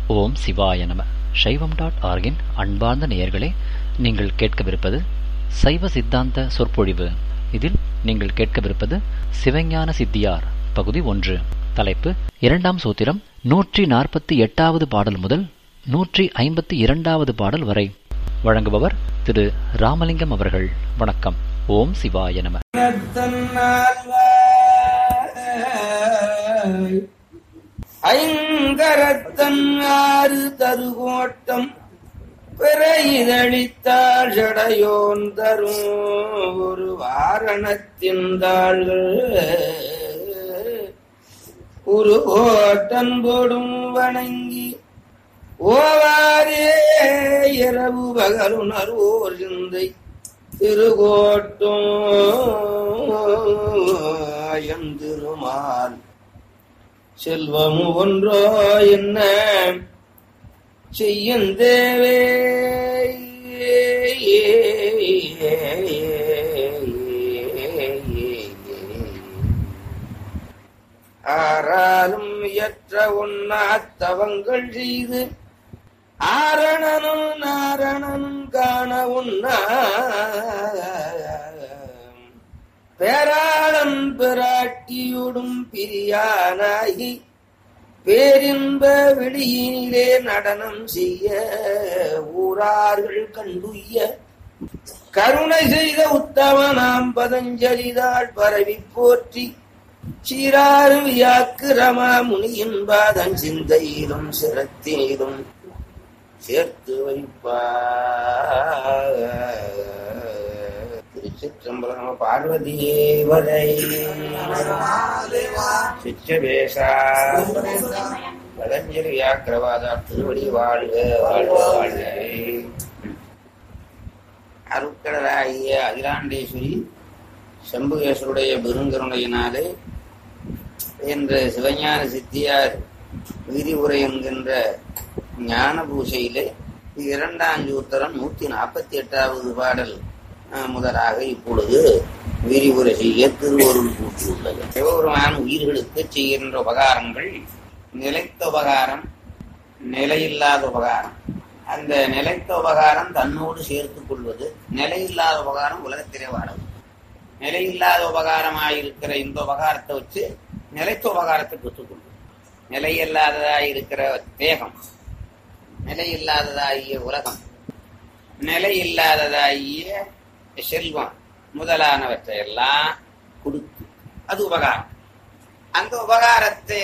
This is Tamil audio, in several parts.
ஓம் சிவாய நம சைவம் டாட் ஆர்கின் அன்பார்ந்த நேயர்களே நீங்கள் கேட்கவிருப்பது சைவ சித்தாந்த சொற்பொழிவு இதில் நீங்கள் கேட்கவிருப்பது சிவஞான சித்தியார் பகுதி ஒன்று தலைப்பு இரண்டாம் சூத்திரம் நூற்றி நாற்பத்தி எட்டாவது பாடல் முதல் நூற்றி ஐம்பத்தி இரண்டாவது பாடல் வரை வழங்குபவர் திரு ராமலிங்கம் அவர்கள் வணக்கம் ஓம் சிவாய நம ஐங்கரத்தன் ஆறு தருகோட்டம் பிற இதழித்தாள் ஜடையோன் தரும் ஒரு வாரணத்தின் தாள்கள் ஒரு ஓட்டன் போடும் வணங்கி ஓவாரே இரவு பகலுணர்வோர் சிந்தை திருகோட்டும் திருமால் செல்வம் ஒன்றோ என்ன செய்யும் தேவே ஆறாலும் இயற்ற உண்ணாத்தவங்கள் செய்து ஆரணனும் நாரணனும் காண உண்ணா பேராளம் பிராட்டியோடும் பிரியானாகி பேரின்ப வெளியினிலே நடனம் செய்ய ஊரார்கள் கண்டுய்ய கருணை செய்த உத்தமனாம் பதஞ்சலிதாள் பரவி போற்றி சீராறு வியாக்கிரமா முனியின் பாதன் சிந்தையிலும் சிரத்தினிலும் சேர்த்து வைப்பார் திருச்சிற்றம்பலம் பார்வதியே வரை சிச்சபேசா பதஞ்சலி வியாக்கிரவாதா திருவடி வாழ்க வாழ்க வாழ்க அருட்கடலாகிய அகிலாண்டேஸ்வரி சம்புகேஸ்வருடைய பெருங்கருணையினாலே என்ற சிவஞான சித்தியார் விரிவுரை என்கின்ற ஞான பூசையிலே இரண்டாம் சூத்திரம் நூத்தி நாற்பத்தி எட்டாவது பாடல் முதலாக இப்பொழுது விரிவுரை செய்ய திருவருள் கூட்டியுள்ளது சிவபெருமான உயிர்களுக்கு செய்கின்ற உபகாரங்கள் நிலைத்த உபகாரம் நிலையில்லாத உபகாரம் அந்த நிலைத்த உபகாரம் தன்னோடு சேர்த்துக் கொள்வது நிலையில்லாத உபகாரம் உலகத்திலே வாழவும் நிலையில்லாத உபகாரமாயிருக்கிற இந்த உபகாரத்தை வச்சு நிலைத்த உபகாரத்தை பெற்றுக்கொள்வது நிலையில்லாததாயிருக்கிற தேகம் நிலையில்லாததாகிய உலகம் நிலையில்லாததாகிய செல்வம் முதலானவற்றை எல்லாம் கொடுத்து அது உபகாரம் அந்த உபகாரத்தை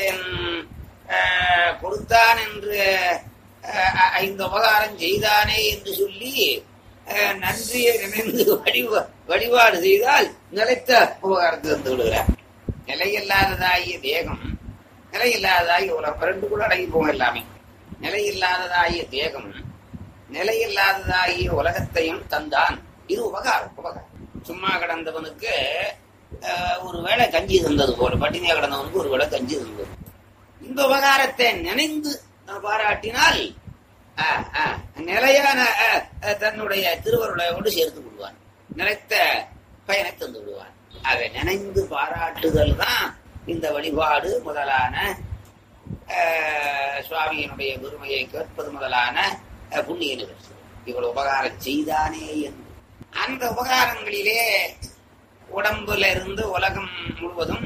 கொடுத்தான் என்று இந்த உபகாரம் செய்தானே என்று சொல்லி நன்றியை நினைந்து வழிபா வழிபாடு செய்தால் நிலைத்த உபகாரத்தை தந்து விடுகிறார் நிலையில்லாததாகிய தேகம் நிலையில்லாததாகிய உலகம் ரெண்டு கூட அடங்கி போகும் எல்லாமே நிலையில்லாததாகிய தேகம் நிலையில்லாததாகிய உலகத்தையும் தந்தான் இது உபகாரம் உபகாரம் சும்மா கிடந்தவனுக்கு ஒரு வேளை கஞ்சி தந்தது போல பட்டினியா கிடந்தவனுக்கு ஒரு வேளை கஞ்சி தந்தது இந்த உபகாரத்தை நினைந்து பாராட்டினால் நிலையான தன்னுடைய திருவருளையோடு சேர்த்து விடுவான் நினைத்த பயனை தந்து விடுவான் அதை நினைந்து பாராட்டுதல் தான் இந்த வழிபாடு முதலான சுவாமியினுடைய பெருமையை கேட்பது முதலான புண்ணிய நிகழ்ச்சி இவ்வளவு உபகாரம் செய்தானே என்று அந்த உபகாரங்களிலே உடம்புல இருந்து உலகம் முழுவதும்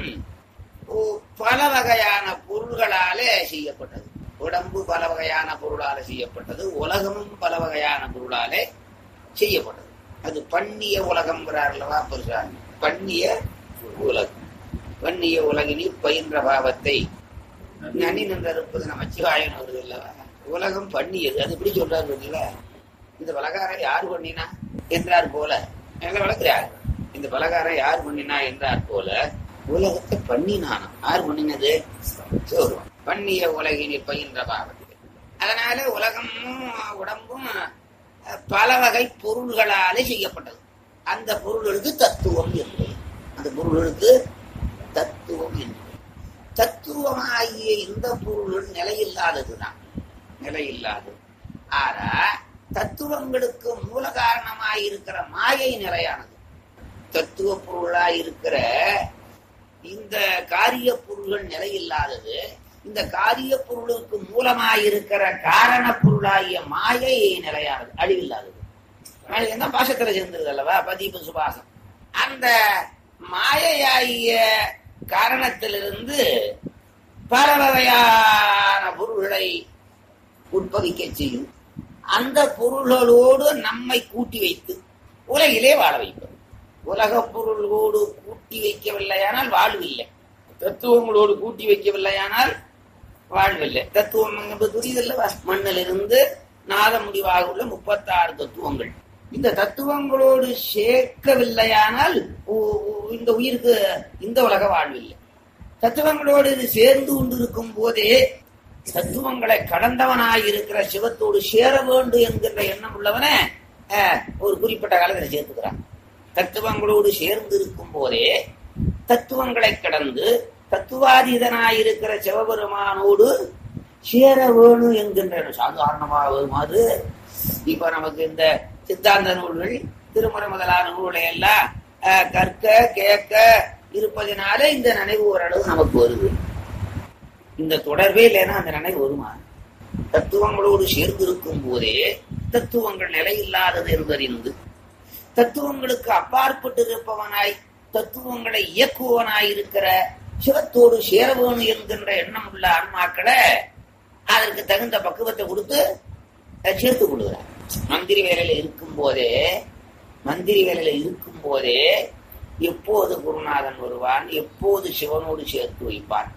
பல வகையான பொருள்களாலே செய்யப்பட்டது உடம்பு பல வகையான பொருளால செய்யப்பட்டது உலகமும் பல வகையான பொருளாலே செய்யப்பட்டது அது பண்ணிய உலகம் அல்லவா பெருசாமி பண்ணிய உலகம் பண்ணிய உலகினி பயின்ற பாவத்தை நனி நின்றிருப்பது நமச்சிவாயன் வருது அல்லவா உலகம் பண்ணியது அது எப்படி சொல்றாரு இல்ல இந்த பலகாரம் யார் பண்ணினா என்றார் போல எங்களை வளர்க்கிறார் இந்த பலகாரம் யார் பண்ணினா என்றார் போல உலகத்தை பண்ணினானா யார் பண்ணினது சோறுவன் பண்ணிய உலகினில் பயின்ற பாவத்தை அதனால உலகமும் உடம்பும் பல வகை பொருள்களாலே செய்யப்பட்டது அந்த பொருள்களுக்கு தத்துவம் என்பது அந்த பொருள்களுக்கு தத்துவம் என்பது தத்துவமாகிய இந்த பொருள்கள் நிலையில்லாததுதான் நிலையில்லாதது ஆனா தத்துவங்களுக்கு மூல காரணமாயிருக்கிற மாயை நிலையானது தத்துவ பொருளாயிருக்கிற இந்த காரிய பொருள்கள் நிலையில்லாதது இந்த காரிய பொருளுக்கு மூலமாயிருக்கிற காரண பொருளாகிய மாயை நிலையானது அழிவில்லாதது மாயை தான் பாசத்துல சேர்ந்தது அல்லவா பதிப்பு சுபாசம் அந்த மாயையாகிய காரணத்திலிருந்து பல வகையான பொருள்களை உற்பவிக்க செய்யும் அந்த பொருள்களோடு நம்மை கூட்டி வைத்து உலகிலே வாழ வைப்பது உலக பொருளோடு கூட்டி வைக்கவில்லையானால் வாழ்வில்லை தத்துவங்களோடு கூட்டி வைக்கவில்லையானால் வாழ்வில்லை தத்துவம் என்பது புரியுதல்லவா மண்ணிலிருந்து நாத முடிவாக உள்ள முப்பத்தாறு தத்துவங்கள் இந்த தத்துவங்களோடு சேர்க்கவில்லையானால் உ- உ- இந்த உயிருக்கு இந்த உலக வாழ்வில்லை தத்துவங்களோடு இது சேர்ந்து கொண்டிருக்கும் போதே தத்துவங்களை கடந்தவனாயிருக்கிற சிவத்தோடு சேர வேண்டும் என்கின்ற எண்ணம் உள்ளவனை அஹ், ஒரு குறிப்பிட்ட காலத்தில் சேர்த்துக்கிறான் தத்துவங்களோடு சேர்ந்து இருக்கும் போதே தத்துவங்களை கடந்து தத்துவாதீதனாயிருக்கிற சிவபெருமானோடு சேர வேணும் என்கின்ற எண்ணம். சாதாரணமாக வருமாறு இப்ப நமக்கு இந்த சித்தாந்த நூல்கள் திருமுறை முதலான நூல்களை எல்லாம் அஹ், கற்க கேட்க இருப்பதனால இந்த நினைவு ஓரளவு நமக்கு வருது இந்த தொடர்பே இல்லைன்னா அந்த நினைவு வருமா தத்துவங்களோடு சேர்ந்து இருக்கும் போதே தத்துவங்கள் நிலையில்லாதது என்பறிந்து தத்துவங்களுக்கு அப்பாற்பட்டு இருப்பவனாய் தத்துவங்களை இயக்குவனாய் இருக்கிற சிவத்தோடு சேர வேணும் என்கின்ற எண்ணம் உள்ள ஆன்மாக்களை அதற்கு தகுந்த பக்குவத்தை கொடுத்து அஹ், சேர்த்துக் கொள்கிறார் மந்திரி வேலையில இருக்கும் போதே மந்திரி வேலையில இருக்கும் போதே எப்போது குருநாதன் வருவான் எப்போது சிவனோடு சேர்த்து வைப்பான்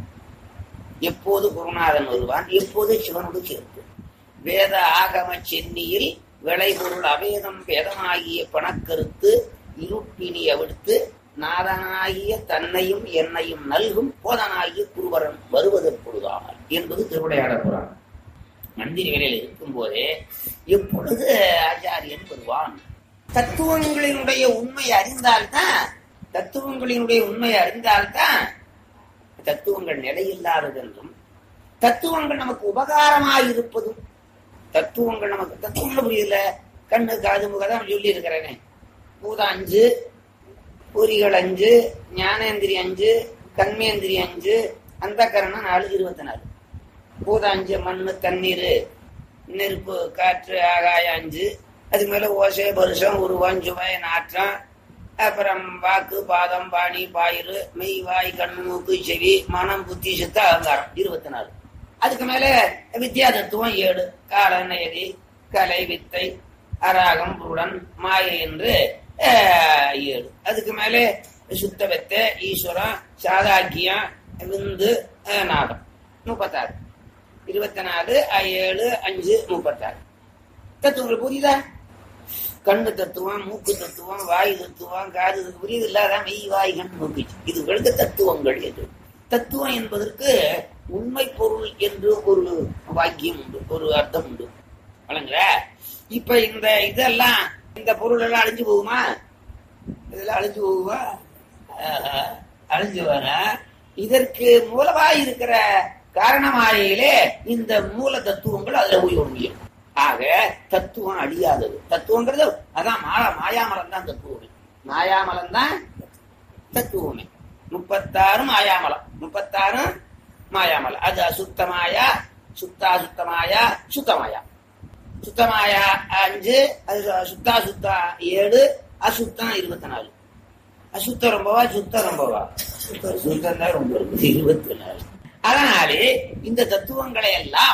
எப்போது குருநாதன் வருவான் எப்போது சிவனோடு சேர்த்து வேத ஆகம சென்னியில் விளைபொருள் அவேதம் வேதமாகிய பணக்கருத்து இருப்பினி அவிழ்த்து நாதனாகிய தன்னையும் என்னையும் நல்கும் போதனாகிய குருவரன் வருவதற்பொழுதாமல் என்பது திருவிளையாடல் புராணம் மந்திரி வேலையில் இருக்கும் போதே எப்பொழுது ஆச்சாரியன் வருவான் தத்துவங்களினுடைய உண்மை அறிந்தால்தான் தத்துவங்களினுடைய உண்மை அறிந்தால்தான் தத்துவங்கள் நிலையில்லாதது என்றும் தத்துவங்கள் நமக்கு உபகாரமாய் இருப்பதும் தத்துவங்கள் நமக்கு தத்துவங்கள் புரியல கண்ணு காது முகதான் சொல்லி இருக்கிறேனே பூதம் அஞ்சு பொறிகள் அஞ்சு ஞானேந்திரி அஞ்சு கண்மேந்திரி அஞ்சு அந்த கரணம் நாலு இருபத்தி நாலு பூதம் அஞ்சு மண்ணு தண்ணீர் நெருப்பு காற்று ஆகாயம் அஞ்சு அதுக்கு மேல ஓசை பருஷம் உருவம் சுவை நாற்றம் அப்புறம் வாக்கு பாதம் பாணி பாயிறு மெய் வாய் கண் மூக்கு செவி மனம் புத்தி சித்த அகங்காரம் இருபத்தி நாலு அதுக்கு மேல வித்யா தத்துவம் ஏழு கால நயதி கலை வித்தை அராகம் புருடன் மாயை என்று அஹ், ஏழு அதுக்கு மேலே சுத்த வித்தை ஈஸ்வரம் சாதாக்கியம் விந்து அஹ், நாகம் முப்பத்தாறு இருபத்தி நாலு அஹ், ஏழு அஞ்சு முப்பத்தாறு தத்துவங்கள் புரியுதா கண்ணு தத்துவம் மூக்கு தத்துவம் வாயு தத்துவம் காது தத்துவம் புரியுது இல்லாத மெய் வாய் கண் மூக்கு இதுகளுக்கு தத்துவங்கள் என்று தத்துவம் என்பதற்கு உண்மை பொருள் என்று ஒரு வாக்கியம் உண்டு ஒரு அர்த்தம் உண்டு வழங்குற இப்ப இந்த இதெல்லாம் இந்த பொருள் எல்லாம் அழிஞ்சு போகுமா இதெல்லாம் அழிஞ்சு போகுமா ஆஹா, அழிஞ்சு வர இதற்கு மூலமாய் இருக்கிற காரணமாயிலே இந்த மூல தத்துவங்கள் அதுல போய் முடியும் ஆக தத்துவம் அழியாதது தத்துவங்கிறது அதான் மாயா மாயாமலம் தான் தத்துவமே மாயாமலம் தான் தத்துவமே முப்பத்தாறு மாயாமலம் முப்பத்தாறு மாயாமலம் அது அசுத்தமாயா சுத்தாசுத்தமாயா சுத்தமாயா சுத்தமாயா அஞ்சு அது சுத்தா சுத்தா ஏழு அசுத்தம் இருபத்தி நாலு அசுத்தம் ரொம்பவா சுத்தம் ரொம்பவா சுத்தம் தான் ரொம்ப இருக்கு இருபத்தி நாலு அதனாலே இந்த தத்துவங்களை எல்லாம்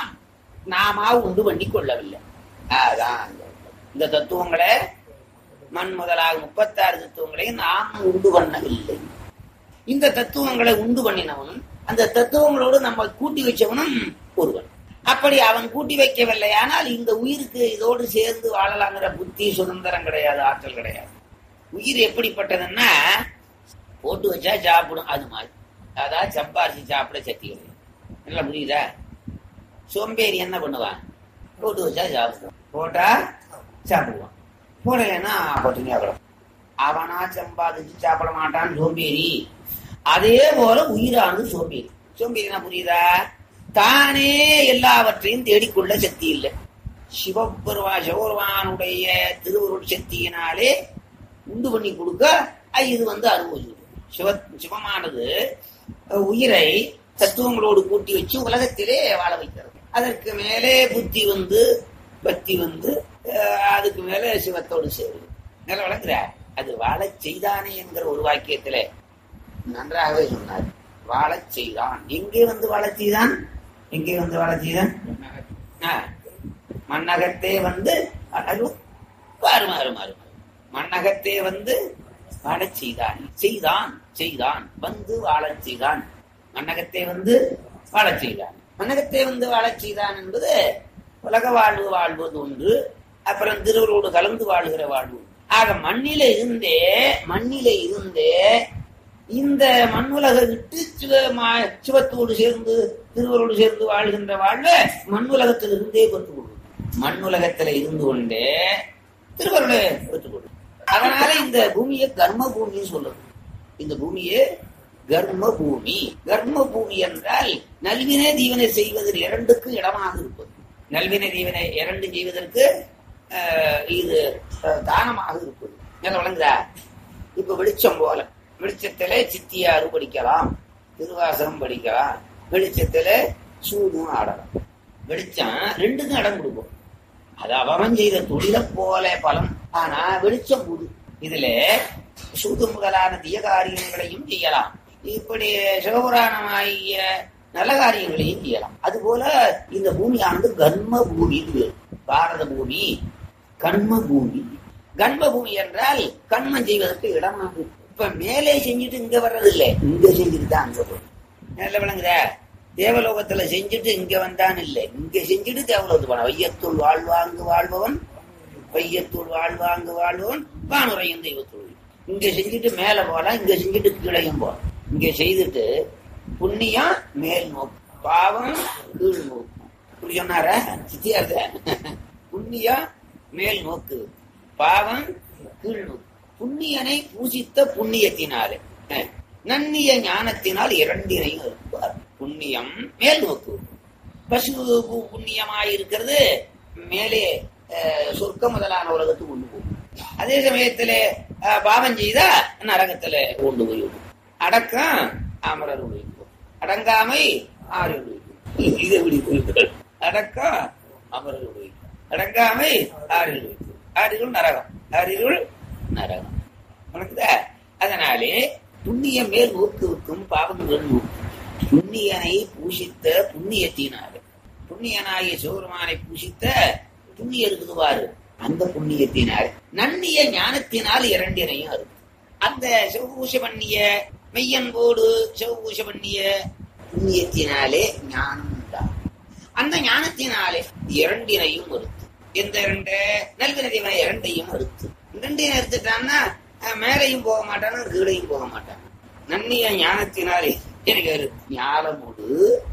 நாம உண்டு பண்ணி கொள்ளவில்லை அதான் இந்த தத்துவங்களை மண் முதலாக முப்பத்தாறு தத்துவங்களை நாம் உண்டு பண்ணவில்லை இந்த தத்துவங்களை உண்டு பண்ணினவனும் அந்த தத்துவங்களோடு நம்ம கூட்டி வச்சவனும் ஒருவன் அப்படி அவன் கூட்டி வைக்கவில்லை ஆனால் இந்த உயிருக்கு இதோடு சேர்ந்து வாழலாங்கிற புத்தி சுதந்திரம் கிடையாது ஆற்றல் கிடையாது உயிர் எப்படிப்பட்டதுன்னா போட்டு வச்சா சாப்பிடும் அது மாதிரி அதான் சம்பாரிச்சு சாப்பிட சக்தி கிடையாது நல்லா புரியுதா சோம்பேறி என்ன பண்ணுவான் போட்டு வச்சா சாப்பிடுவான் போட்டா சாப்பிடுவான் போடலைன்னா பட்டினியா கிடக்கும் அவனா சம்பாதிச்சு சாப்பிட மாட்டான் சோம்பேறி அதே போல உயிரானது சோம்பேறி சோம்பேறினா புரியுதா தானே எல்லாவற்றையும் தேடிக்கொள்ள சக்தி இல்லை சிவபெருமா சிவபெருமானுடைய திருவருள் சக்தியினாலே உண்டு பண்ணி கொடுக்க அஹ் இது வந்து அனுபவிச்சு சிவ சிவமானது அஹ் உயிரை தத்துவங்களோடு கூட்டி வச்சு உலகத்திலே வாழ வைக்கிறது அதற்கு மேலே புத்தி வந்து பக்தி வந்து அஹ், அதுக்கு மேல சிவத்தோடு சேருது நல்ல வளர்க்குற அது வாழச் செய்தானே என்கிற ஒரு வாக்கியத்திலே நன்றாகவே சொன்னார் வாழச் செய்தான் எங்கே வந்து வாழச் செய்தான் எங்கே வந்து வாழச் செய்தான் ஆ, மண்ணகத்தே வந்து அழகு மாறு மாறு மாறு மாறு. மண்ணகத்தே வந்து வாழச் செய்தான் செய்தான் செய்தான் வந்து வாழச் செய்தான் மண்ணகத்தே வந்து வாழச் செய்தான் மண்ணகத்தே வந்து வாழச் செய்தான் என்பது உலக வாழ்வு வாழ்வது ஒன்று அப்புறம் திருவரோடு கலந்து வாழ்கிற வாழ்வு ஆக மண்ணில இருந்தே மண்ணில இருந்தே இந்த மண்ணுலக விட்டு சிவ மா- சிவத்தோடு சேர்ந்து திருவரோடு சேர்ந்து வாழ்கின்ற வாழ்வை மண்ணுலகத்தில் இருந்தே பெற்றுக் கொள்ளும் மண்ணுலகத்துல இருந்து கொண்டே திருவருளை பெற்றுக் கொள்ளும் அதனால இந்த பூமியை கர்ம பூமின்னு சொல்லுது இந்த பூமியே கர்ம பூமி கர்ம பூமி என்றால் நல்வினை தீவனை செய்வதில் இரண்டுக்கும் இடமாக இருப்பது நல்வினை தீவனை இரண்டு செய்வதற்கு அஹ், இது அஹ், தானமாக இருப்பது என்ன வழங்குதா இப்ப வெளிச்சம் போல வெளிச்சத்துல சித்தியாறு படிக்கலாம் திருவாசகம் படிக்கலாம் வெளிச்சத்துல சூதும் ஆடலாம் வெளிச்சம் ரெண்டுக்கும் இடம் கொடுக்கும் அது அவன் செய்த தொழிலை போல பலம் ஆனா வெளிச்சம் புது இதுல சூது முதலான தீய காரியங்களையும் செய்யலாம் இப்படி சிவபுராணமாகிய நல்ல காரியங்களையும் செய்யலாம் அதுபோல இந்த பூமியானது கர்ம பூமி பாரத பூமி கண்ம பூமி கண்ம பூமி என்றால் கண்மம் செய்வதற்கு இடமாக இருக்கு. இப்ப மேலே செஞ்சுட்டு இங்க வர்றது இல்லை இங்க செஞ்சுட்டு தான் அங்க போகும் நல்ல விளங்குதா தேவலோகத்துல செஞ்சுட்டு இங்க வந்தான் இல்லை இங்க செஞ்சுட்டு தேவலோகத்து போன வையத்துள் வாழ்வாங்கு வாழ்பவன் வையத்துள் வாழ்வாங்கு வாழ்பவன் வானுரையும் தெய்வத்துள் இங்க செஞ்சுட்டு மேல போலாம் இங்க செஞ்சுட்டு கீழையும் போலாம் இங்க செய்துட்டு புண்ணியம் மேல் நோக்கு பாவம் கீழ் நோக்கு இப்படி சொன்னாரா சித்தியார்த்த புண்ணியம் மேல் நோக்கு பாவம் கீழ் நோக்கு புண்ணியனை பூசித்த புண்ணியத்தினாலே அஹ், நன்னிய ஞானத்தினால் இரண்டினையும் இருப்பார் புண்ணியம் மேல் நோக்கு பசு பு- புண்ணியமாயிருக்கிறது மேலே அஹ், சொர்க்கம் முதலான உலகத்துக்கு கொண்டு போகும் அதே சமயத்துல அஹ், பாவம் செய்தா நரகத்துல கொண்டு போய் விடும் அடக்கம் அமரர் வைக்கும் அடங்காமை ஆறு வைக்கும் இது எப்படி குறிப்புகள் அடக்கம் அமரர் வைக்கும் அடங்காமை ஆறில் வைக்கும் ஆறிருள் நரகம் ஆறிருள் நரகம் உனக்குதா அதனாலே புண்ணியம் மேல் நோக்குவிக்கும் பாவங்கள் நோக்கும் புண்ணியனை பூஷித்த புண்ணியத்தினாலே புண்ணியனாகிய சிவபெருமானை பூஷித்த புண்ணியம் இருக்குது பாரு அந்த புண்ணியத்தினால் நன்னிய ஞானத்தினால் இரண்டினையும் இருக்கு அந்த சிவபூஷ பண்ணிய மெய்யன்போடு சிவபூஷ பண்ணிய புண்ணியத்தினாலே ஞானம் உண்டாகும் அந்த ஞானத்தினாலே இரண்டினையும் மறுத்து எந்த இரண்டு நல்வினை தீவனை இரண்டையும் மறுத்து ரெண்டையும் எடுத்துட்டான்னா அஹ், மேலையும் போக மாட்டானா கீழையும் போக மாட்டான் நன்னிய ஞானத்தினாலே எனக்கு ஒரு ஞானமுடு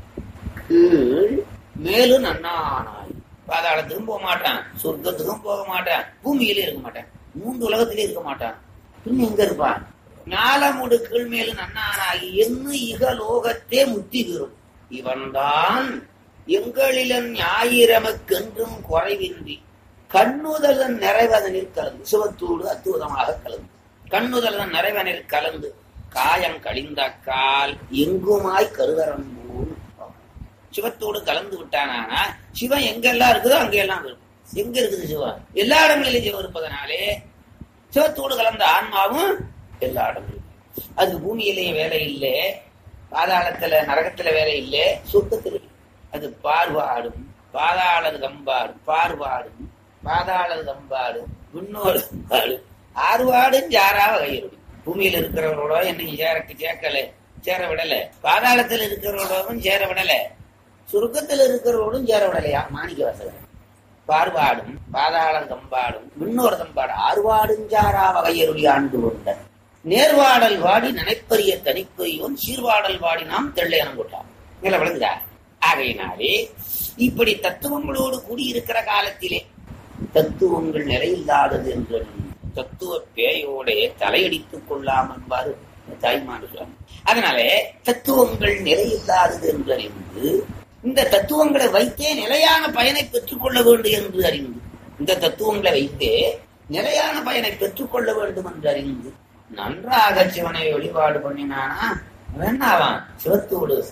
கீழ் மேலும் நன்னானாய் பாதாளத்துக்கும் போக மாட்டான் சொர்க்கத்துக்கும் போக மாட்டான் பூமியிலே இருக்க மாட்டான் மூன்று உலகத்திலே இருக்க மாட்டான் பின்ன எங்க இருப்பான் ஞாலமுடு கீழ் மேலும் நன்னானாகி என்ன இகலோகத்தே முத்தி பெறும் இவன்தான் எங்களிலன் ஞாயிரமக்கென்றும் குறைவின்றி கண்ணுதலன் நிறைவதனில் கலந்து சிவத்தோடு அற்புதமாக கலந்து கண்ணுதலன் நிறைவனில் கலந்து காயம் கழிந்த கால் எங்குமாய் கருதரம் போல் சிவத்தோடு கலந்து விட்டானா சிவன் எங்கெல்லாம் இருக்குதோ அங்கெல்லாம் இருக்கும் எங்க இருக்குது சிவன் எல்லா இடங்களிலும் சிவம் இருப்பதனாலே சிவத்தோடு கலந்த ஆன்மாவும் எல்லா இடங்களிலும் அது பூமியிலேயே வேலை இல்லை பாதாளத்துல நரகத்துல வேலை இல்லை சொர்க்கத்தில் இல்லை. அது பார்வாடும் பாதாளது கம்பாடும் பார்வாடும் பாதாளது கம்பாடும் விண்ணோடு கம்பாடும் ஆறுவாடும் ஜாரா வகையிடும் பூமியில இருக்கிறவரோட என்னைக்கு சேரக்கு சேர்க்கல சேர விடல பாதாளத்தில் இருக்கிறவரோடும் சேர விடல சுருக்கத்தில் இருக்கிறவரோடும் சேர விடலையா மாணிக்க வாசகர் பார்வாடும் பாதாளம் தம்பாடும் விண்ணோர் தம்பாடு ஆறுவாடும் ஜாரா வகையருளி ஆண்டு கொண்ட நேர்வாடல் வாடி நினைப்பரிய தனிப்பையோன் சீர்வாடல் வாடி நாம் தெள்ளையனம் கொண்டான் மேல விளங்குதா ஆகையினாலே இப்படி தத்துவங்களோடு கூடியிருக்கிற காலத்திலே தத்துவங்கள் நிலையில்லாதது என்று தத்துவ பேயோட தலையடித்துக் கொள்ளாம் என்பாரு தாய்மார் சொல்றாங்க அதனாலே தத்துவங்கள் நிலையில்லாதது என்று அறிந்து இந்த தத்துவங்களை வைத்தே நிலையான பயனை பெற்றுக்கொள்ள வேண்டும் என்று அறிந்து இந்த தத்துவங்களை வைத்தே நிலையான பயனை பெற்றுக்கொள்ள வேண்டும் என்று அறிந்து நன்றாக சிவனை வழிபாடு பண்ணினானா வேண்டாவான் சிவத்தோடு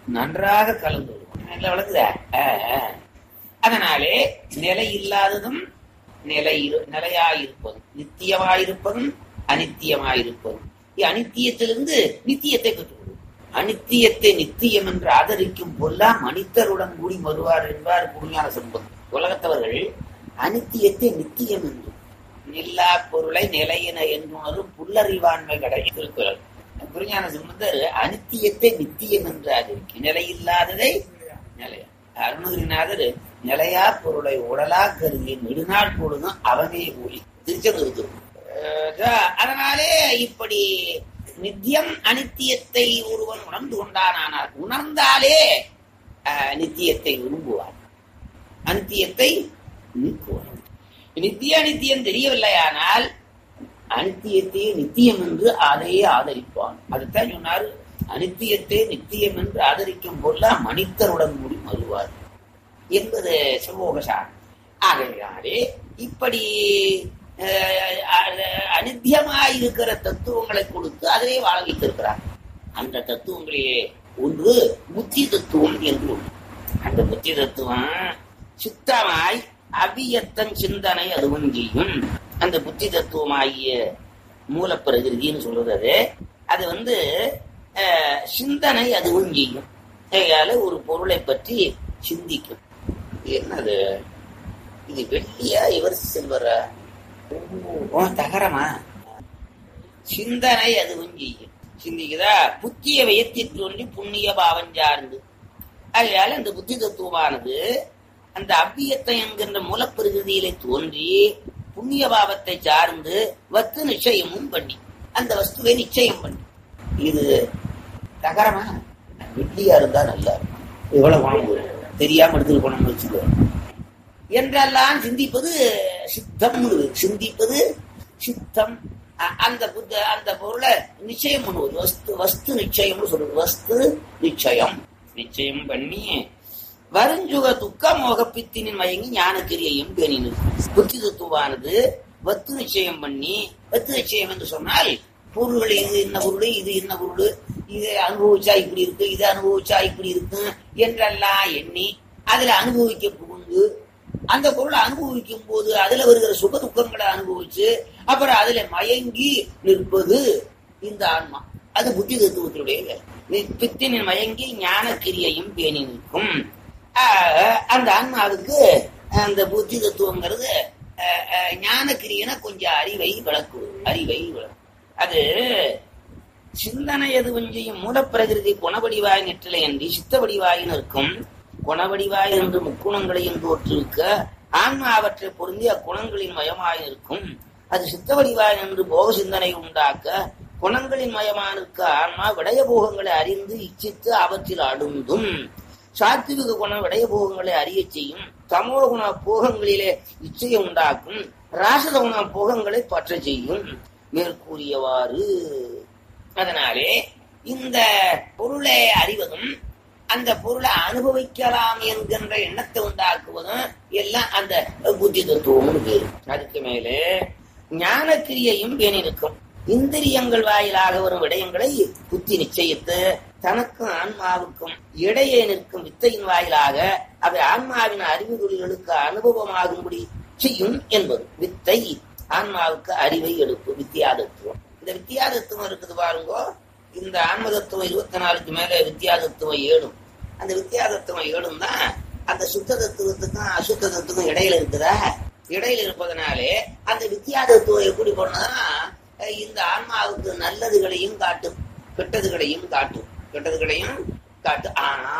நன்றாக கலந்து விடும் நல்லா விளக்குதா ஆ, ஆ. அதனாலே நிலை இல்லாததும் நிலை இரு- நிலையாயிருப்பதும் நித்தியமாயிருப்பதும் அனித்தியமாயிருப்பதும் இ- அனித்தியத்திலிருந்து நித்தியத்தை பெற்றுக்கொள்ளும் அனித்தியத்தை நித்தியம் என்று ஆதரிக்கும் பொல்லாம் மனிதருடன் கூடி வருவார் என்பார் குடிஞான சம்பந்தம் உலகத்தவர்கள் அனித்தியத்தை நித்தியம் என்று நில்லா பொருளை நிலையின என்றுணரும் புல்லறிவாண்மை கடை திருக்குறள் குருஞான சம்பந்தர் அனித்தியத்தை நித்தியம் என்று ஆதரிக்கும் நிலையில்லாததை நிலையா அருணகிரிநாதர் நிலையா பொருளை உடலா கருதி நெடுநாள் பொழுதும் அவனே கூலி திருச்செந்தூர் அதனாலே இப்படி நித்தியம் அனித்தியத்தை ஒருவன் உணர்ந்து கொண்டானானால் உணர்ந்தாலே அஹ், நித்தியத்தை விரும்புவான் அனித்தியத்தை நீக்குவான் நித்திய அனித்தியம் தெரியவில்லையானால் அனித்தியத்தை நித்தியம் என்று அதையே ஆதரிப்பான் அதுதான் சொன்னாரு அனித்தியத்தை நித்தியம் என்று ஆதரிக்கும் போல மனிதருடன் முடி மறுவார் என்பது சிவோகசாரம் ஆகையாலே இப்படி அஹ், அஹ், அனித்தியமாயிருக்கிற தத்துவங்களை கொடுத்து அதிலே வாழ வைத்திருக்கிறார் அந்த தத்துவங்களிலே ஒன்று புத்தி தத்துவம் என்று ஒன்று அந்த புத்தி தத்துவம் சுத்தமாய் அபியத்தன் சிந்தனை அதுவும் செய்யும் அந்த புத்தி தத்துவமாகிய மூலப்பிரகிருதின்னு சொல்றது அது அது வந்து அஹ், சிந்தனை அதுவும் செய்யும் ஆகையால ஒரு பொருளை பற்றி சிந்திக்கும் என்னது இது வெள்ளியா இவர் செல்வரா ஓ தகரமா சிந்தனை அதுவும் செய்யும் சிந்திக்குதா புத்திய வயத்தில் தோன்றி புண்ணிய பாவம் சார்ந்து ஆகையால இந்த புத்தி தத்துவமானது அந்த அவ்வியத்தை என்கின்ற மூலப்பிரகிருதியிலே தோன்றி புண்ணிய பாவத்தை சார்ந்து வத்து நிச்சயமும் பண்ணி அந்த வஸ்துவை நிச்சயம் பண்ணி இது தகரமா வெள்ளியா இருந்தா நல்லா இருக்கும். எவ்வளவு வாங்குவோம் தெரியாம எடுத்துட்டு போனோம்னு வச்சுக்கோ என்றெல்லாம் சிந்திப்பது சித்தம் சிந்திப்பது சித்தம் அ- அந்த புத்த அந்த பொருளை நிச்சயம் பண்ணுவது வஸ்து வஸ்து நிச்சயம்னு சொல்றது வஸ்து நிச்சயம் நிச்சயம் பண்ணி வருஞ்சுக துக்க மோகப்பித்தினின் மயங்கி ஞானக்கிரியையும் பேணி நிற்கும் புத்தி தத்துவானது வத்து நிச்சயம் பண்ணி வத்து நிச்சயம் என்று சொன்னால் பொருள்கள் இது என்ன பொருள் இது என்ன பொருள் இது அனுபவிச்சா இப்படி இருக்கு இது அனுபவிச்சா இப்படி இருக்கு என்றெல்லாம் எண்ணி அதுல அனுபவிக்க புகுந்து அந்த பொருளை அனுபவிக்கும் போது அதுல வருகிற சுக துக்கங்களை அனுபவிச்சு அப்புறம் அதுல மயங்கி நிற்பது இந்த ஆன்மா அது புத்தி தத்துவத்தினுடைய வேலை. நி- பித்தினின் மயங்கி ஞான கிரியையும் பேணி நிற்கும் ஆஹ், அந்த ஆன்மாவுக்கு அந்த புத்தி தத்துவங்கிறது ஆஹ், ஆஹ், ஞான கிரியைனா கொஞ்சம் அறிவை விளக்குவது அறிவை விளக்கு அது சிந்தனை எதுவும் செய்யும் மூலப்பிரகிருதி குணவடிவாய் நெற்றிலை அன்றி சித்த வடிவாய் நிற்கும் குணவடிவாய் என்று முக்குணங்களையும் தோற்றுவிக்க ஆன்மா அவற்றை பொருந்தி அக்குணங்களின் மயமாய் நிற்கும் அது சித்த வடிவாய் என்று போக சிந்தனை உண்டாக்க குணங்களின் மயமாக நிற்க ஆன்மா விடய போகங்களை அறிந்து இச்சித்து அவற்றில் அடுந்தும் சாத்விக குணம் விடய போகங்களை அறியச் செய்யும் தமோ குண போகங்களிலே இச்சையை உண்டாக்கும் ராசத குண போகங்களை பற்ற செய்யும் மேற்கூறியவாறு அதனாலே இந்த பொருளை அறிவதும் அந்த பொருளை அனுபவிக்கலாம் என்கின்ற எண்ணத்தை உண்டாக்குவதும் எல்லாம் அந்த புத்தி தத்துவம் பேரு அதுக்கு மேலே ஞானக்கிரியையும் பேணி நிற்கும் இந்திரியங்கள் வாயிலாக வரும் விடயங்களை புத்தி நிச்சயித்து தனக்கும் ஆன்மாவுக்கும் இடையே நிற்கும் வித்தையின் வாயிலாக அவை ஆன்மாவின் அறிவு தொழில்களுக்கு அனுபவமாகும்படி செய்யும் என்பது வித்தை ஆன்மாவுக்கு அறிவை எடுப்பு வித்தியாதத்துவம் இந்த வித்தியாதத்துவம் இருக்குது பாருங்கோ இந்த ஆன்மதத்துவம் இருபத்தி நாலுக்கு மேல வித்தியாதத்துவம் ஏழும் அந்த வித்தியாதத்துவம் ஏழும் தான் அந்த சுத்த தத்துவத்துக்கும் அசுத்த தத்துவத்துக்கும் இடையில இருக்குதா இடையில இருப்பதனாலே அந்த வித்தியாதத்துவம் எப்படி பண்ணா இந்த ஆன்மாவுக்கு நல்லதுகளையும் காட்டும் கெட்டதுகளையும் காட்டும் கெட்டதுகளையும் காட்டும் ஆனா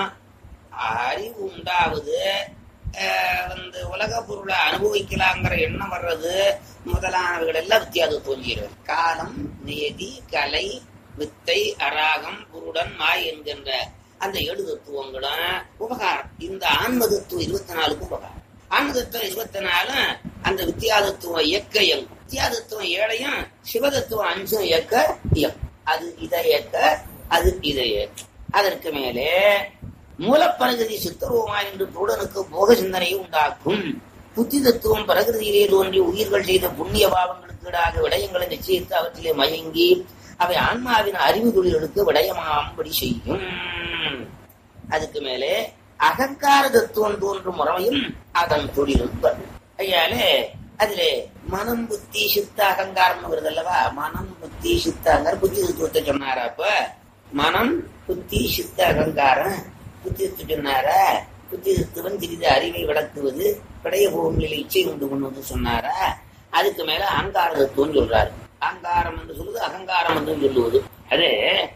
அறிவு உண்டாவது அஹ், வந்து உலக பொருளை அனுபவிக்கலாங்கிற எண்ணம் வர்றது முதலானவைகள் எல்லாம் வித்தியாசத்துவம் செய்கிறது காலம் நியதி கலை வித்தை அராகம் புருடன் மாய் என்கின்ற அந்த ஏழு தத்துவங்களும் உபகாரம் இந்த ஆன்ம தத்துவம் இருபத்தி நாலுக்கும் உபகாரம் ஆன்ம தத்துவம் இருபத்தி நாலும் அந்த வித்தியாதத்துவம் இயக்க இயங்கும் வித்தியாதத்துவம் ஏழையும் சிவதத்துவம் அஞ்சும் இயக்க இயக்கும் அது இதை இயக்க அது இதை இயக்க அதற்கு மேலே மூலப்பரகதி சித்தரூபமாய் என்று தூடனுக்கு போக சிந்தனையை உண்டாக்கும் புத்தி தத்துவம் பிரகிருதியிலே தோன்றி உயிர்கள் செய்த புண்ணிய பாவங்களுக்கு ஈடாக விடயங்களை நிச்சயித்து அவற்றிலே மயங்கி அவை ஆன்மாவின் அறிவு தொழில்களுக்கு விடயமாகும்படி செய்யும் அதுக்கு மேலே அகங்கார தத்துவம் தோன்றும் முறையும் அதன் தொழில்நுட்பம் ஐயாலே அதுல மனம் புத்தி சித்த அகங்காரம் வருது அல்லவா மனம் புத்தி சித்த அகங்காரம் புத்தி தத்துவத்தை சொன்னாரா அப்ப மனம் புத்தி சித்த அகங்காரம் புத்தி தத்துவம் சொன்னாரா புத்தி தத்துவம் சிறிது அறிவை விளக்குவது படைய பூமியில இச்சை உண்டு பண்ணுவது சொன்னாரா அதுக்கு மேல அகங்கார தத்துவம் சொல்றாரு அகங்காரம் என்று சொல்லுவது அகங்காரம் என்று சொல்லுவது அது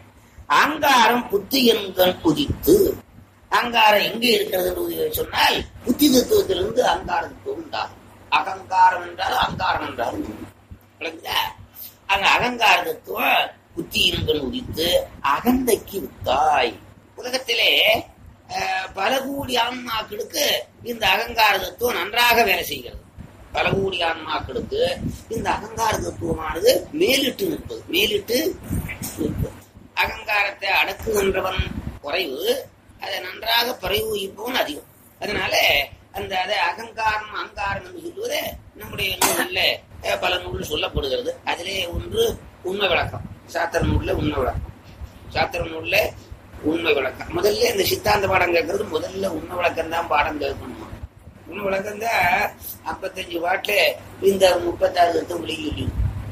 அகங்காரம் புத்தி என்கண் குதித்து அகங்காரம் எங்க இருக்கிறது என்று சொன்னால் புத்தி தத்துவத்திலிருந்து அகங்கார தத்துவம் உண்டாகும் அகங்காரம் என்றால் அகங்காரம் என்றால் விளங்குதா அங்க அகங்கார தத்துவம் புத்தி என்கண் உதித்து அகந்தைக்கு வித்தாய் உலகத்திலே அஹ், பல கோடி ஆன்மாக்களுக்கு இந்த அகங்கார தத்துவம் நன்றாக வேலை செய்கிறது பல கோடி ஆன்மாக்களுக்கு இந்த அகங்கார தத்துவமானது மேலிட்டு நிற்பது மேலிட்டு நிற்பது அகங்காரத்தை அடக்குகின்றவன் குறைவு அதை நன்றாக பறைவுயிப்பவன் அதிகம் அதனால அந்த அதை அகங்காரம் அகங்காரம் என்று சொல்லுவது நம்முடைய நூல்ல அஹ், பல நூல் சொல்லப்படுகிறது அதிலே ஒன்று உண்மை விளக்கம் சாத்திர நூல்ல உண்மை விளக்கம் சாத்திர நூல்ல உண்மை விளக்கம் முதல்ல இந்த சித்தாந்த பாடம் கேட்கறது முதல்ல உண்மை விளக்கம் தான் பாடம் கேட்கணுமா உண்மை விளக்கம் தான் ஐம்பத்தஞ்சு பாட்டுல இந்த முப்பத்தாறு தத்துவம் விளங்கி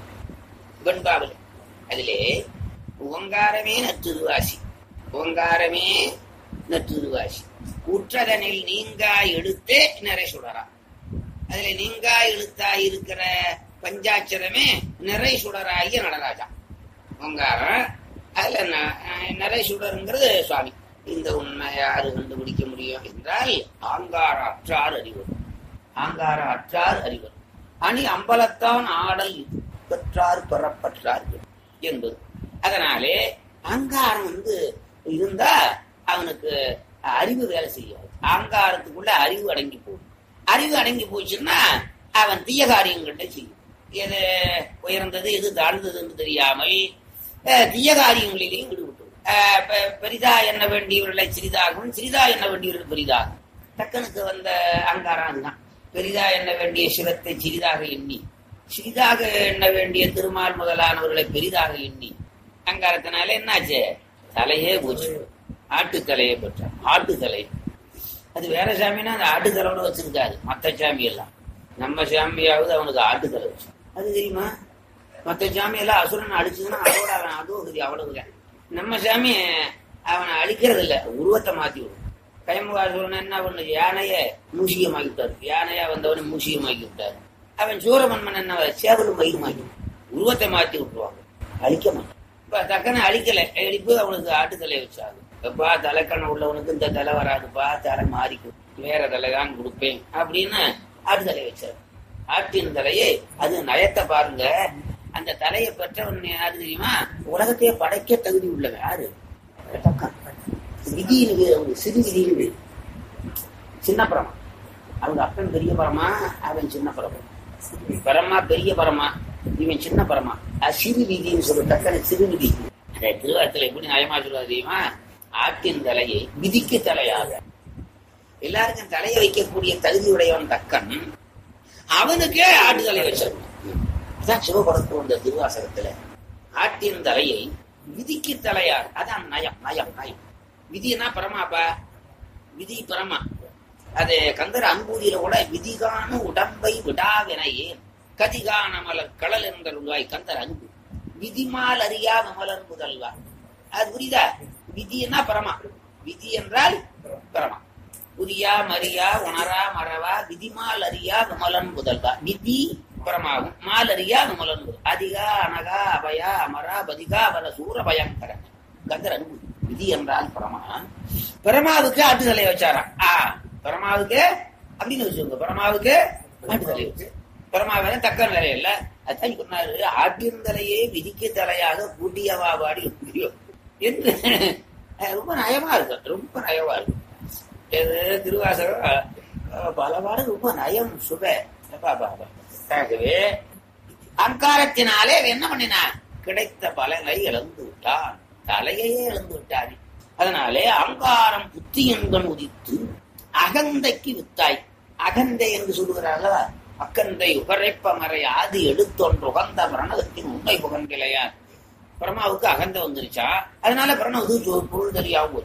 வெண்பாவில் அதிலே ஓங்காரமே நற்றுருவாசி ஓங்காரமே நற்றுருவாசி உற்றதனில் நீங்கா எடுத்தே நிறை சுடரா அதுல நீங்கா எழுத்தா இருக்கிற பஞ்சாட்சரமே நிறை சுடராகிய நடராஜா ஓங்காரம் அதுல ந- அஹ் நிறை சுடருங்கிறது சுவாமி இந்த உண்மை யாரு கண்டுபிடிக்க முடியும் என்றால் ஆங்கார அற்றார் அறிவர் ஆங்கார அற்றார் அறிவர் அணி அம்பலத்தான் ஆடல் இது பெற்றார் பெறப்பற்றார் என்பது அதனாலே அங்காரம் வந்து இருந்தா அவனுக்கு அறிவு வேலை செய்யாது அங்காரத்துக்குள்ள அறிவு அடங்கி போகும் அறிவு அடங்கி போச்சுன்னா அவன் தீய காரியங்கள்ட்ட செய்யும் எது உயர்ந்தது எது தாழ்ந்ததுன்னு தெரியாமல் அஹ், தீய காரியங்களிலேயும் ஈடுபட்டு அஹ், பெ- பெரிதா எண்ண வேண்டியவர்களை சிறிதாகவும் சிறிதா எண்ண வேண்டியவர்கள் பெரிதாகும் தக்கனுக்கு வந்த அங்காரம் அதுதான் பெரிதா எண்ண வேண்டிய சிவத்தை சிறிதாக எண்ணி சிறிதாக எண்ண வேண்டிய திருமால் முதலானவர்களை பெரிதாக எண்ணி அங்காரத்தினால என்னாச்சு தலையே போச்சு ஆட்டுத்தலையை பெற்றான் ஆட்டுத்தலை அது வேற சாமின்னா அந்த ஆட்டுத்தலையோட வச்சிருக்காது மத்த சாமி எல்லாம் நம்ம சாமியாவது அவனுக்கு ஆட்டுத்தலை வச்சு அது தெரியுமா மத்த சாமி எல்லாம் அசுரன் அடிச்சதுன்னா அதோட அவன் அதோகுதி அவ்வளவுதான் நம்ம சாமி அவனை அழிக்கிறது இல்ல உருவத்தை மாத்தி விடும் கைமுகாசுரன் என்ன பண்ணு யானைய மூசியமாக்கி விட்டாரு யானையா வந்தவனை மூசியமாக்கி விட்டாரு அவன் சூரமன்மன் என்ன சேவலும் மயிலுமாக்கி உருவத்தை மாத்தி விட்டுருவாங்க அழிக்க மாட்டான் இப்ப தக்கனை அழிக்கல அழிப்பு அவனுக்கு ஆட்டுத்தலை வச்சாங்க எப்பா தலைக்கண்ண உள்ளவனுக்கு இந்த தலை வராதுப்பா தலை மாறிக்கும் வேற தலை தான் கொடுப்பேன் அப்படின்னு ஆட்டுத்தலை வச்சாரு ஆட்டின் தலையை அது நயத்தை பாருங்க அந்த தலையை பெற்றவன் யாரு தெரியுமா உலகத்தையே படைக்க தகுதி உள்ளவன் யாரு தக்கன். விதியின் வீடு அவனுக்கு சிறு விதியின் வீடு சின்ன பரமா அவங்க அப்பன் பெரிய பரமா அவன் சின்ன பரமா பரமா பெரிய பரமா இவன் சின்ன பரமா அது சிறு விதின்னு சொல்லு தக்கன சிறு விதி அந்த திருவாரத்துல எப்படி நயமா சொல்லுவாது தெரியுமா ஆட்டின் தலையை விதிக்கு தலையாக எல்லாருக்கும் தலையை வைக்கக்கூடிய தகுதி உடையவன் தக்கன் அவனுக்கே ஆட்டு தலை வச்சிருக்கணும் அதான் சிவபுரத்து வந்த திருவாசகத்துல ஆட்டின் தலையை விதிக்கு தலையாக அதான் நயம் நயம் நயம் விதினா பரமாப்பா விதி பரமா அது கந்தர் அன்பூதியில கூட விதிகான உடம்பை விடாவினையே கதிகான மலர் கடல் என்றருள்வாய் கந்தர் அன்பு விதிமால் அறியாத மலர் முதல்வா அது புரியுதா விதினா பரமா விதி என்றால் பரமா புரியா மரியா உணரா மறவா விதிமால் அறியா விமலன் முதல்வா விதி பரமாகும் மால் அறியா விமலன் முதல் அதிகா அனகா அபயா அமரா பதிகா வர சூர பயங்கர கந்தர் அன்பு விதி என்றால் பரமா பரமாவுக்கு ஆட்டுதலை வச்சாராம் ஆ பரமாவுக்கு அப்படின்னு வச்சுக்கோங்க பரமாவுக்கு ஆட்டுதலை வச்சு பரமாவே தக்க நிலை இல்ல அதான் சொன்னாரு ஆட்டின் தலையே விதிக்கு தலையாக கூட்டியவா பாடி முடியும் என்று அஹ், ரொம்ப நயமா இருக்கு ரொம்ப நயமா இருக்கு இது திருவாசகம் அஹ், பல பாடம் ரொம்ப நயம் சுப அப்பா, அப்பா, அப்பா. ஆகவே அங்காரத்தினாலே அவன் என்ன பண்ணினான் கிடைத்த பலனை இழந்து விட்டான் தலையையே இழந்து விட்டான் அதனாலே அங்காரம் புத்தி என்கண் உதித்து அகந்தைக்கு வித்தாய் அகந்தை என்று சொல்லுகிறார்களா அக்கந்தை உகரைப்ப மறை ஆதி எடுத்தொன்று உகந்த பிரணவத்தின் உண்மை புகழ்நிலையார் பிரமாவுக்கு அகந்தை வந்துருச்சா அதனால பிரணவது சொ- பொருள் தெரியாம போச்சான்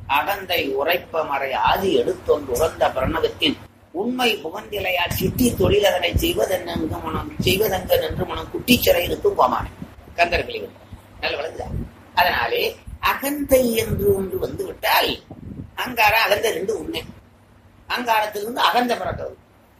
அகந்தை உரைப்ப மறை ஆதி எடுத்தொன்று உகந்த பிரணவத்தின் உண்மை புகந்திலையால் சித்தி தொழிலதனை செய்வதென்று மனம் செய்வதங்க நின்று மனம் குட்டிச்சிறை இருக்கும் கோமானே கந்தர்களில் நல்ல வளர்ந்த அதனாலே அகந்தை என்று ஒன்று வந்து விட்டால் அங்கார அகந்தை ரெண்டு உண்மை அங்காரத்திலிருந்து அகந்த பிறக்கிறது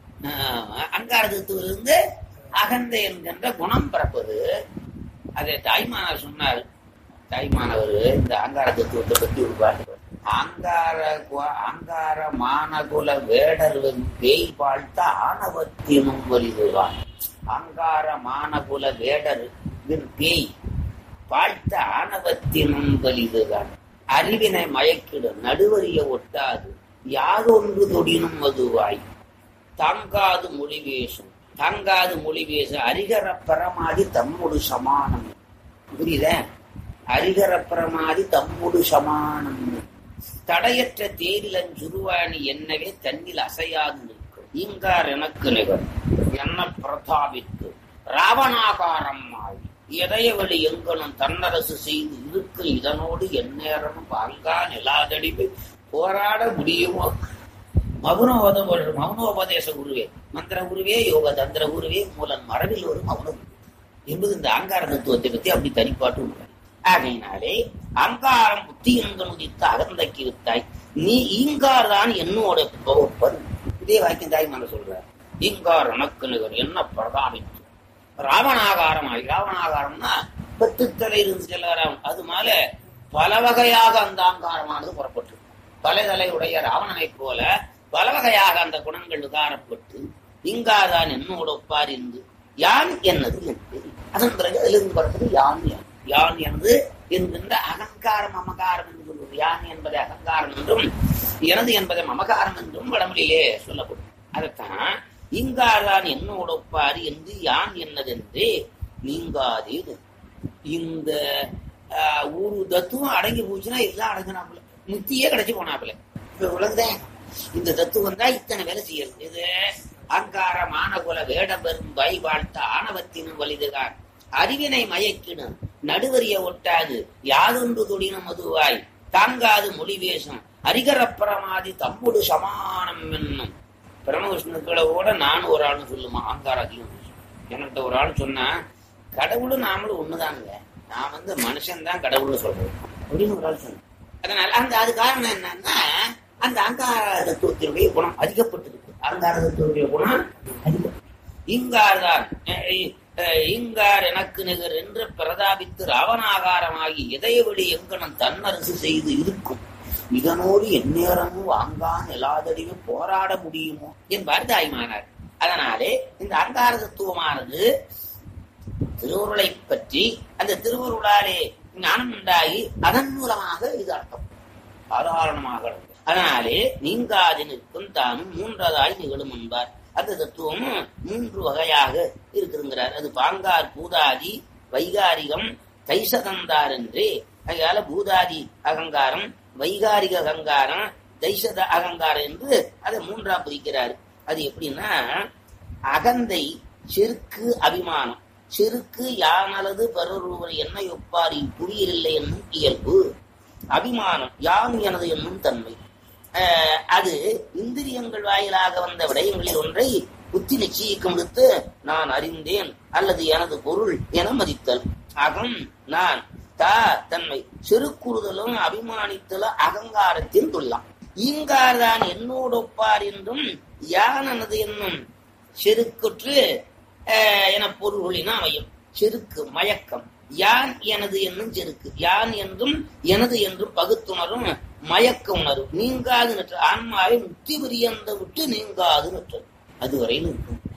ஆஹ் அங்காரத்திலிருந்து அகந்தை என்கின்ற குணம் பிறப்பது அதை தாய்மானார் சொன்னார் தாய்மானவர் இந்த அங்கார தத்துவத்தை பற்றி ஒரு பாட்டு அங்கார கு- அங்கார மானகுல வேடர் பேய் வாழ்த்த ஆணவத்தினும் வலிதுதான் அங்கார மானகுல வேடர் பேய் வாழ்த்த ஆணவத்தினும் வலிதுதான் அறிவினை மயக்கிடும் நடுவறிய ஒட்டாது யாரொன்று தொடினும் மதுவாய் தாங்காது மொழி பேசும் தாங்காது மொழி பேச அரிகர பரமாதி தம்முடு சமானம் புரியுதா அரிகர பரமாதி தம்முடு சமானம் தடையற்ற தேரிலன் சுருவாணி என்னவே தன்னில் அசையாது நிற்கும் இங்கார் எனக்கு நிகர் என்ன பிரதாபித்து ராவணாகாரம் ஆகி இதயவழி எங்கனும் தன்னரசு செய்து இருக்கும் இதனோடு எந்நேரமும் பாங்கா நிலாதடிவை போராட முடியுமோ மௌனோபத மௌனோபதேச குருவே மந்திர குருவே யோக தந்திர குருவே மூலன் மரபில் ஒரு மௌன குரு என்பது இந்த அங்கார தத்துவத்தை பத்தி அப்படி தனிப்பாட்டு உள்ளது ஆகையினாலே அங்காரம் புத்தி எங்கள் உதித்த அகந்தைக்கு வித்தாய் நீ ஈங்கார் தான் என்னோட ஒப்பன் இதே வாக்கியம் தாய் மன சொல்ற ஈங்கார் உனக்கு நிகர் என்ன பிரதாபித்து ராவணாகாரமாகி ராவணாகாரம்னா பத்துத்தலை இருந்து செல்கிறான் அது மேல பல வகையாக அந்த அங்காரமானது புறப்பட்டு பல தலையுடைய ராவணனைப் போல பல வகையாக அந்த குணங்கள் உதாரப்பட்டு இங்காதான் என்னோட ஒப்பாரிந்து யான் என்னது என்று அதன் பிறகு அதிலிருந்து பிறகு யான் யான் யான் எனது என்கின்ற அகங்காரம் மமகாரம் என்று சொல்வது யான் என்பதை அகங்காரம் என்றும் எனது என்பதை மமகாரம் என்றும் வடமொழியிலே சொல்லப்படும் அதைத்தான் இங்காதான் என்னோட ஒப்பாரி என்று யான் என்னதென்று நீங்காதே இந்த ஆஹ், ஒரு தத்துவம் அடங்கி போச்சுன்னா எல்லாம் அடங்கினாப்புல முத்தியே கிடைச்சு போனாப்புல இப்ப உலகத்தேன் இந்த தத்துவம் தான் இத்தனை வேலை செய்யறது இது அங்கார மானகுல வேடம் பெறும் வை வாழ்த்த ஆணவத்தினும் வலிதுகான் அறிவினை மயக்கினும் நடுவறிய ஒட்டாது யாதொன்று தொடினும் மதுவாய் தாங்காது மொழி பேசும் அரிகரப்பிரமாதி தம்முடு சமானம் என்னும் பிரமவிஷ்ணுக்களை கூட நானும் ஒரு ஆள்னு சொல்லுமா அங்கார அதிகம் என்கிட்ட ஒரு ஆள் சொன்னா கடவுளும் நாமளும் ஒண்ணுதானுங்க நான் வந்து மனுஷன் தான் கடவுள்னு சொல்றேன் அப்படின்னு ஒரு ஆள் சொன்னேன் அதனால அந்த அது காரணம் என்னன்னா அந்த அங்கார தத்துவத்தினுடைய குணம் அதிகப்பட்டிருக்கு அங்கார தத்துவத்தினுடைய குணம் அதிகம் இங்கார்தான் அஹ், அஹ், இங்கார் எனக்கு நிகர் என்று பிரதாபித்து ராவணாகாரமாகி இதயவழி எங்கனம் தன்னரசு செய்து இருக்கும் இதனோடு எந்நேரமும் வாங்கான் எல்லாதடிவு போராட முடியுமோ என்பார் தாய்மானார் அதனாலே இந்த அங்கார தத்துவமானது திருவருளை பற்றி அந்த திருவருளாலே ஞானம் உண்டாகி அதன் மூலமாக இது அர்த்தம் சாதாரணமாக நடந்தது. அதனாலே நீங்காது நிற்கும் தானும் மூன்றதாய் நிகழும் என்பார் அந்த தத்துவம் மூன்று வகையாக இருக்குங்கிறார் அது பாங்கார் பூதாதி வைகாரிகம் தைசதந்தார் என்று அதனால பூதாதி அகங்காரம் வைகாரிக அகங்காரம் தைசத அகங்காரம் என்று அதை மூன்றா பிரிக்கிறார் அது எப்படின்னா அகந்தை செருக்கு அபிமானம் செருக்கு யானலது பரொருவர் என்னை ஒப்பாரி புவியிலில்லை என்னும் இயல்பு அபிமானம் யான் எனது என்னும் தன்மை அஹ், அது இந்திரியங்கள் வாயிலாக வந்த விடயங்களில் ஒன்றை புத்தி நிச்சயிக்கம் எடுத்து நான் அறிந்தேன் அல்லது எனது பொருள் என மதித்தல் அகம் நான் தா தன்மை செருக்குறுதலும் அபிமானித்தலும் அகங்காரத்தின் துல்லாம் ஈங்கார்தான் என்னோடு ஒப்பார் என்றும் யானது என்னும் செருக்குற்று அஹ், என பொருள்களின் அமையும் செருக்கு மயக்கம் யான் எனது என்னும் செருக்கு யான் என்றும் எனது என்றும் பகுத்துணரும் மயக்க உணர்வு நீங்காது நற்று ஆன்மாவை முத்தி பிரியந்த விட்டு நீங்காது நற்றது அதுவரையில் இருக்கும்